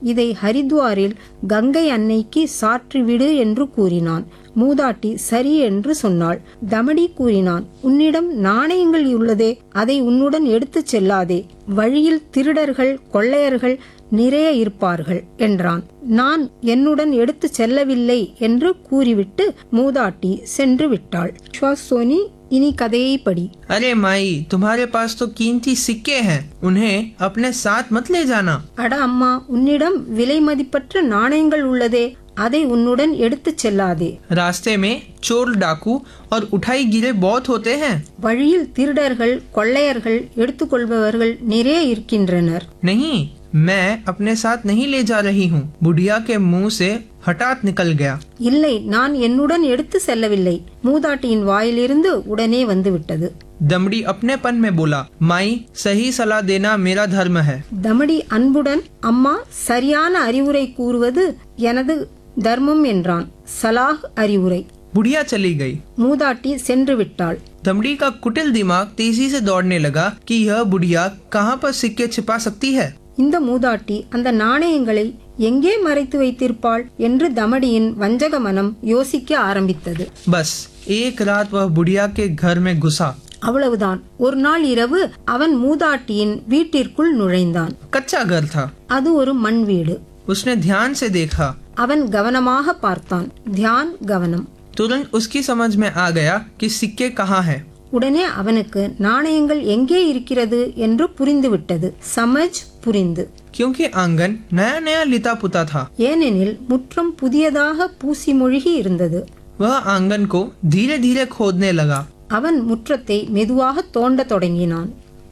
இதை ஹரித்வாரில் கங்கை அன்னைக்கு சாற்றிவிடு என்று கூறினான் மூதாட்டி சரி என்று சொன்னாள் தமடி கூறினான் உன்னிடம் நாணயங்கள் உள்ளதே அதை உன்னுடன் எடுத்துச் செல்லாதே வழியில் திருடர்கள் கொள்ளையர்கள் நிறைய இருப்பார்கள் என்றான் நான் என்னுடன் எடுத்துச் செல்லவில்லை என்று கூறிவிட்டு மூதாட்டி சென்று விட்டாள் விஸ்வாஸ் சோனி இனி கதையை படி अरे माई तुम्हारे पास तो कीमती सिक्के हैं उन्हें अपने साथ मत ले जाना அட அம்மா உன்னிடம் விலை மதிப்பற்ற நாணயங்கள் உள்ளதே அதை உன்னுடன் எடுத்துச் செல்லாதே रास्ते में चोर डाकू और उठाई गिरे बहुत होते हैं வழியில் திருடர்கள் கொள்ளையர்கள் எடுத்துக்கொள்பவர்கள் நிறைய இருக்கின்றனர் नहीं मैं अपने साथ नहीं ले जा रही हूँ बुढ़िया के मुंह से हठात निकल गया இல்லை நான் என்னுடன் எடுத்து செல்லவில்லை மூதாட்டியின் வாயிலிருந்து உடனே வந்துவிட்டது दमड़ी अपनेपन में बोला माई सही सलाह देना मेरा धर्म है தமடி அன்புடன் அம்மா சரியான அறிவுரை கூறுவது எனது தர்மம் என்றான் சலாஹ் அறிவுரை बुढ़िया चली गई மூதாட்டி சென்று விட்டாள் दमड़ी का कुटिल दिमाग तेजी से दौड़ने लगा कि यह बुढ़िया कहाँ पर सिक्के छिपा सकती है இந்த மூதாட்டி அந்த நாணயங்களை எங்கே மறைத்து வைத்திருப்பாள் என்று தமடியின் வஞ்சக மனம் யோசிக்க ஆரம்பித்தது बस एक रात वह बुढ़िया के घर में घुसा அவ்வளவுதான் ஒரு நாள் இரவு அவன் மூதாட்டியின் வீட்டிற்குள் நுழைந்தான் कच्चा घर था அது ஒரு மண் வீடு उसने ध्यान से देखा அவன் கவனமாக பார்த்தான் தியான் கவனம் तुरंत उसकी समझ में आ गया कि सिक्के कहाँ हैं உடனே அவனுக்கு நாணயங்கள் எங்கே இருக்கிறது என்று புரிந்துவிட்டது சமஜ் புரிந்து क्योंकि आंगन नया नया लिता पुता था ஏனெனில் முற்றம் புதியதாக பூசி மொழிகி இருந்தது वह आंगन को धीरे धीरे खोदने लगा அவன் முற்றத்தை மெதுவாக தோண்ட தொடங்கினான்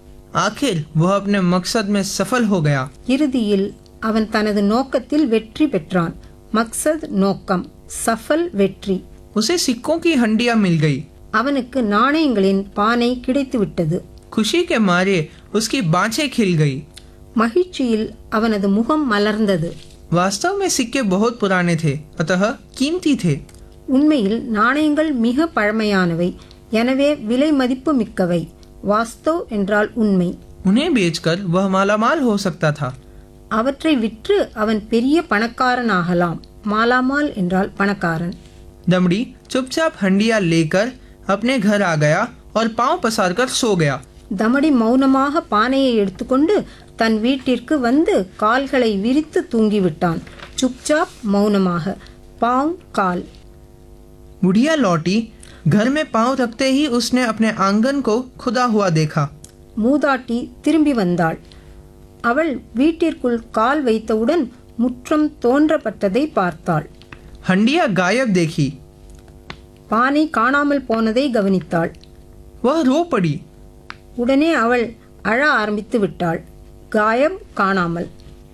आखिर वह अपने मकसद में सफल हो गया இறுதியில் அவன் தனது நோக்கத்தில் வெற்றி பெற்றான் மக்சத் நோக்கம் சஃபல் வெற்றி उसे सिक्कों की हंडिया मिल गई அவனுக்கு நாணயங்களின் பானை கிடைத்துவிட்டது खुशी के मारे उसकी बाँछें खिल गई மகிழ்ச்சியில் அவனது முகம் மலர்ந்தது वास्तव में सिक्के बहुत पुराने थे अतः कीमती थे உண்மையில் நாணயங்கள் மிக பழமையானவை எனவே விலை மதிப்பு மிக்கவை வாஸ்தவ் என்றால் உண்மை उन्हें बेचकर वह मालामाल हो सकता था அவற்றை விற்று அவன் பெரிய பணக்காரனாகலாம் மாலாமால் என்றால் பணக்காரன் दमड़ी चुपचाप हंडिया लेकर अपने घर आ गया और पांव पसार कर सो गया தமடி மௌனமாக பானையை எடுத்துக்கொண்டு தன் வீட்டிற்கு வந்து கால்களை விரித்து தூங்கிவிட்டான் சுப்சாப் மௌனமாக பாவ் கால் बुढ़िया लौटी घर में पांव रखते ही उसने अपने आंगन को खुदा हुआ देखा மூதாட்டி திரும்பி வந்தாள் அவள் வீட்டிற்குள் கால் வைத்தவுடன் முற்றம் தோன்றப்பட்டதை பார்த்தாள் हंडिया गायब देखी பானை காணாமல் போனதை கவனித்தாள் वह रो पड़ी உடனே அவள் அழ ஆரம்பித்து விட்டாள் காயம் காணாமல்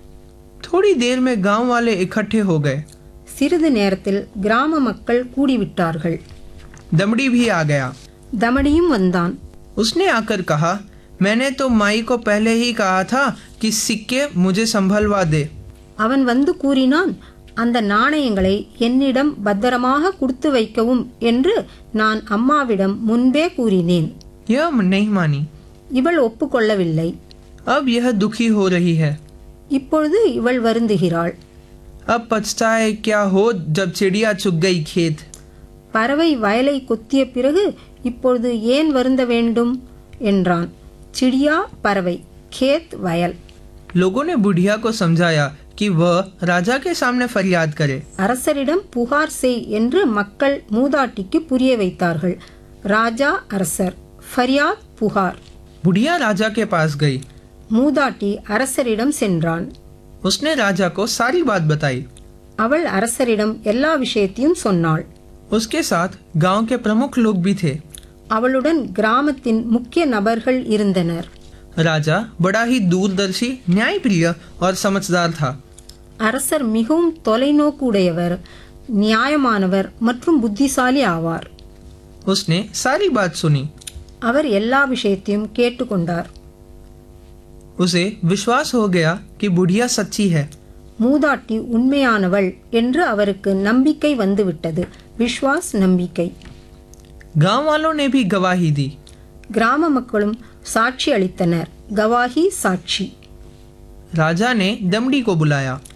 थोड़ी देर में गांव वाले इकट्ठे हो गए சிறிது நேரத்தில் கிராம மக்கள் கூடிவிட்டார்கள் दमड़ी भी आ गया தமடியும் வந்தான் उसने आकर कहा मैंने तो माई को पहले ही कहा था कि सिक्के मुझे संभलवा दे அவன் வந்து கூறினான் அந்த நாணயங்களை என்னிடம் பத்திரமாக கொடுத்து வைக்கவும் என்று நான் அம்மாவிடம் முன்பே கூறினேன் यह नहीं मानी இவள் ஒப்புக்கொள்ளவில்லை अब यह दुखी हो रही है இப்பொழுது இவள் வருந்துகிறாள் अब पछताए क्या हो जब चिड़िया चुग गई खेत பறவை வயலை கொத்திய பிறகு இப்பொழுது ஏன் வருந்த வேண்டும் என்றான் சிடியா பறவை கேத் வயல் लोगों ने बुढ़िया को समझाया कि वह राजा के सामने फरियाद करे அரசரிடம் புகார் செய் என்று மக்கள் மூதாட்டிக்கு புரிய வைத்தார்கள் ராஜா அரசர் ஃபரியாத் புகார் बुढ़िया राजा के पास गई மூதாட்டி அரசரிடம் சென்றான் उसने राजा को सारी बात बताई அவள் அரசரிடம் எல்லா விஷயத்தையும் சொன்னாள் उसके साथ गांव के प्रमुख लोग भी थे அவளுடன் கிராமத்தின் முக்கிய நபர்கள் இருந்தனர் राजा बड़ा ही दूरदर्शी न्यायप्रिय और समझदार था அரசர் மிகவும் தொலைநோக்கு உடையவர் நியாயமானவர் மற்றும் புத்திசாலி ஆவார் उसने सारी बात सुनी அவர் எல்லா விஷயத்தையும் கேட்டுக்கொண்டார் उसे विश्वास हो गया कि बुढ़िया सच्ची है மூதாட்டி உண்மையானவள் என்று அவருக்கு நம்பிக்கை வந்துவிட்டது விஸ்வாஸ் நம்பிக்கை गांव वालों ने भी गवाही दी கிராம மக்களும் சாட்சி அளித்தனர் கவாஹி சாட்சி राजा ने दमड़ी को बुलाया